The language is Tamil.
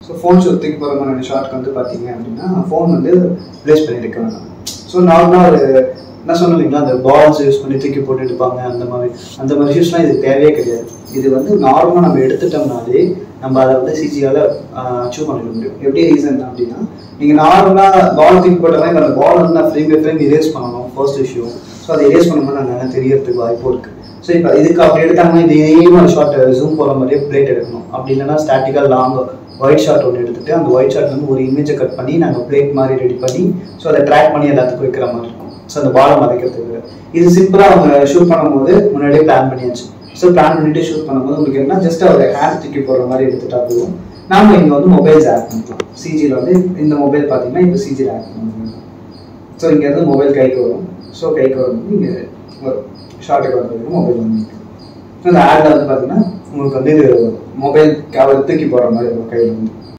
ஸோ ஃபோன் ஷோ தூக்கி போகிற மாதிரி ஷார்ட்க்கு வந்து பார்த்தீங்க அப்படின்னா ஃபோன் வந்து ப்ளேஸ் பண்ணிட்டு வேணாம் ஸோ நார்மலாக ஒரு என்ன சொன்னோம் இல்லைங்களா அந்த பால்ஸ் யூஸ் பண்ணி தூக்கி போட்டு எடுப்பாங்க அந்த மாதிரி அந்த மாதிரி இஷ்யூஸ்லாம் இது தேவையே கிடையாது இது வந்து நார்மலாக நம்ம எடுத்துட்டோம்னாலே நம்ம அதை வந்து சிஜியால் அச்சீவ் பண்ணிட முடியும் எப்படி ரீசன் அப்படின்னா நீங்கள் நார்மலாக பால் தூக்கி போட்டோம்னா இப்போ அந்த பால் வந்து நான் ஃப்ரேம் பை ஃப்ரேம் இரேஸ் பண்ணணும் ஃபர்ஸ்ட் இஷ்யூ ஸோ அதை இரேஸ் பண்ணும்போது நான் நல்லா தெரியறதுக்கு வாய்ப்பு இருக்குது ஸோ இப்போ இதுக்கு அப்படி எடுத்தாங்கன்னா இதே மாதிரி ஷார்ட் ஜூம் போகிற மாதிரியே பிளேட் எடுக்கணும் அப்படி இல்லைன்னா ஸ்டாட்டிக்காக லாங் ஒயிட் ஷார்ட் ஒன்று எடுத்துட்டு அந்த ஒயிட் ஷார்ட் வந்து ஒரு இமேஜை கட் பண்ணி நாங்கள் பிளேட் மாதிரி ரெடி பண்ணி ஸோ அதை ட்ராக் பண்ணி எல்லாத்துக்கும் வைக்கிற மாதிரி இருக்கும் ஸோ அந்த பாலை மறைக்கிறதுக்கு இது சிம்பிளாக அவங்க ஷூட் பண்ணும்போது முன்னாடியே பிளான் பண்ணியாச்சு ஸோ பிளான் பண்ணிட்டு ஷூட் பண்ணும்போது உங்களுக்கு என்ன ஜஸ்ட் ஒரு ஹேண்ட் தூக்கி போடுற மாதிரி எடுத்துட்டா போதும் நாம இங்கே வந்து மொபைல்ஸ் ஆட் பண்ணிக்கலாம் சிஜியில் வந்து இந்த மொபைல் பார்த்தீங்கன்னா இப்போ சிஜியில் ஆட் பண்ணிக்கலாம் ஸோ இங்கேருந்து மொபைல் கைக்கு வரும் ஸோ கைக்கு வரும்போது இங்கே ஒரு ஷார்ட்டுக்கு வரதுக்கு மொபைல் வந்து ஸோ இந்த ஆடில் வந்து பார்த்தீங்கன்னா உங்களுக்கு வந்து இது மொபைல் கவர் தூக்கி போடுற மாதிரி இருக்கும் கையில் வந்து